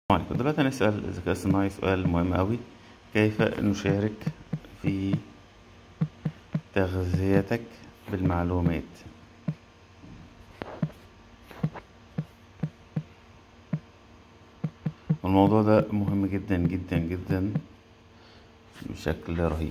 السلام عليكم دلوقتي هنسأل الذكاء الصناعي سؤال مهم أوي كيف نشارك في تغذيتك بالمعلومات والموضوع ده مهم جدا جدا جدا بشكل رهيب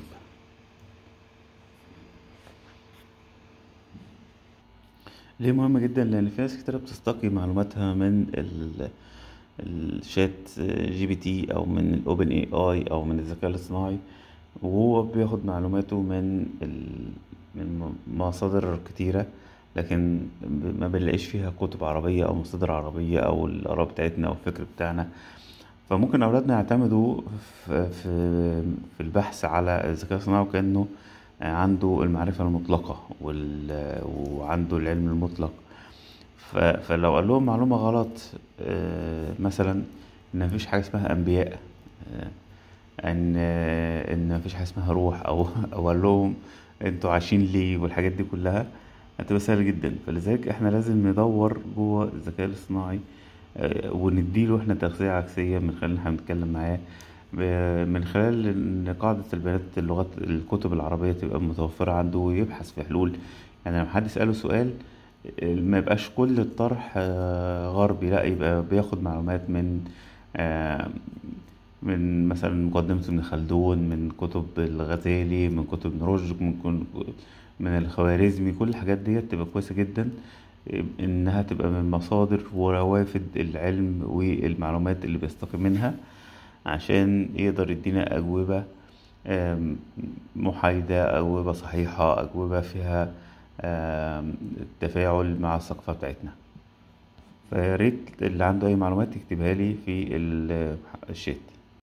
ليه مهم جدا لأن في ناس كتيرة بتستقي معلوماتها من ال الشات جي بي تي او من الاوبن اي اي او من الذكاء الاصطناعي وهو بياخد معلوماته من ال... من مصادر كتيرة لكن ما بنلاقيش فيها كتب عربية او مصادر عربية او الاراء بتاعتنا او الفكر بتاعنا فممكن اولادنا يعتمدوا في في في البحث على الذكاء الصناعي وكأنه عنده المعرفة المطلقة وال... وعنده العلم المطلق ف... فلو قال لهم معلومة غلط آه، مثلا ان مفيش حاجة اسمها انبياء آه، ان آه، ان مفيش حاجة اسمها روح او او قال لهم انتوا عايشين ليه والحاجات دي كلها هتبقى سهلة جدا فلذلك احنا لازم ندور جوه الذكاء الاصطناعي آه، ونديله احنا تغذية عكسية من خلال ان احنا بنتكلم معاه ب- من خلال ان قاعدة البيانات اللغات الكتب العربية تبقى متوفرة عنده ويبحث في حلول يعني لما حد يسأله سؤال ما يبقاش كل الطرح آه، غربي لا يبقى بياخد معلومات من آه، من مثلا مقدمة ابن خلدون من كتب الغزالي من كتب ابن رشد من كن- من الخوارزمي كل الحاجات دي تبقى كويسة جدا إنها تبقى من مصادر وروافد العلم والمعلومات اللي بيستقي منها عشان يقدر يدينا أجوبة آم، محايدة أجوبة صحيحة أجوبة فيها آم، تفاعل مع الثقافة بتاعتنا فياريت اللي عنده أي معلومات يكتبها لي في ال- الشات